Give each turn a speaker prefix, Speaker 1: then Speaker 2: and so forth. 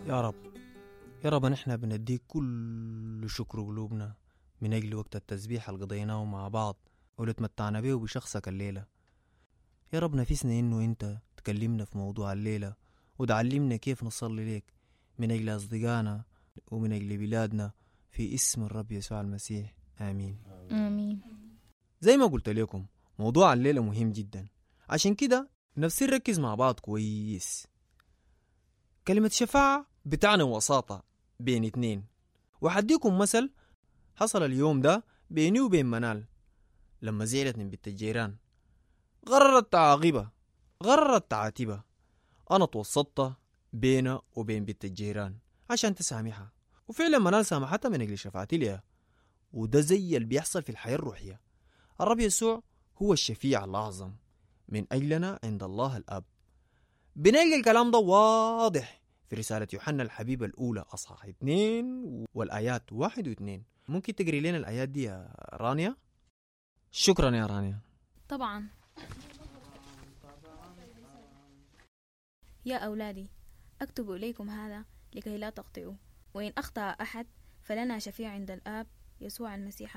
Speaker 1: يا رب يا رب نحن بنديك كل شكر قلوبنا من أجل وقت التسبيح اللي قضيناه مع بعض واللي تمتعنا به بشخصك الليلة يا رب نفسنا إنه أنت تكلمنا في موضوع الليلة وتعلمنا كيف نصلي ليك من أجل أصدقائنا ومن أجل بلادنا في اسم الرب يسوع المسيح آمين
Speaker 2: آمين
Speaker 1: زي ما قلت لكم موضوع الليلة مهم جدا عشان كده نفسي نركز مع بعض كويس كلمة شفاعة بتعني وساطة بين اتنين وحديكم مثل حصل اليوم ده بيني وبين منال لما زعلت من بنت الجيران غررت تعاقبها غررت تعاتبها أنا توسطت بينها وبين بنت الجيران عشان تسامحها وفعلا منال سامحتها من أجل شفاعتي لها وده زي اللي بيحصل في الحياة الروحية الرب يسوع هو الشفيع الأعظم من أجلنا عند الله الأب بنلقى الكلام ده واضح في رسالة يوحنا الحبيب الأولى أصحاح اثنين والآيات واحد واثنين ممكن تقري لنا الآيات دي يا رانيا شكرا يا رانيا
Speaker 2: طبعا يا أولادي أكتب إليكم هذا لكي لا تخطئوا وإن أخطأ أحد فلنا شفيع عند الآب يسوع المسيح